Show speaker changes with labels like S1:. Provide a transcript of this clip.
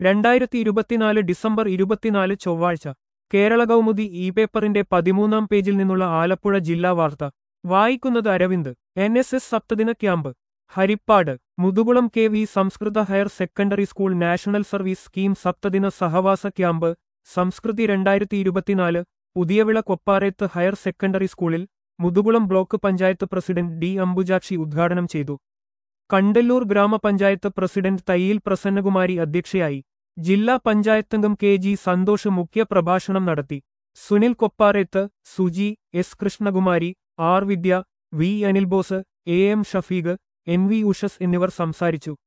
S1: രണ്ടായിരത്തി ഇരുപത്തിനാല് ഡിസംബർ ഇരുപത്തിനാല് ചൊവ്വാഴ്ച കേരള കൗമുദി ഇ പേപ്പറിന്റെ പതിമൂന്നാം പേജിൽ നിന്നുള്ള ആലപ്പുഴ ജില്ലാ വാർത്ത വായിക്കുന്നത് അരവിന്ദ് എൻ എസ് എസ് സപ്തദിന camp Haripad Muthukulam K V Samskrita higher secondary school national service scheme സപ്തദിന സഹവാസ ക്യാമ്പ് സംസ്കൃതി രണ്ടായിരത്തി ഇരുപത്തിനാല് പുതിയവിള കൊപ്പാറേത്ത് ഹയർ സെക്കൻഡറി സ്കൂളിൽ Muthukulam block panchayat president D Ambujakshi ഉദ്ഘാടനം ചെയ്തു കണ്ടല്ലൂർ ഗ്രാമപഞ്ചായത്ത് പ്രസിഡന്റ് തയ്യിൽ പ്രസന്നകുമാരി അധ്യക്ഷയായി ജില്ലാ പഞ്ചായത്തംഗം കെ ജി സന്തോഷ് മുഖ്യപ്രഭാഷണം നടത്തി Sunil Kopparethu Suji S Krishnakumari R Vidya V Anilbose A M Shafeek N V Ushas എന്നിവർ സംസാരിച്ചു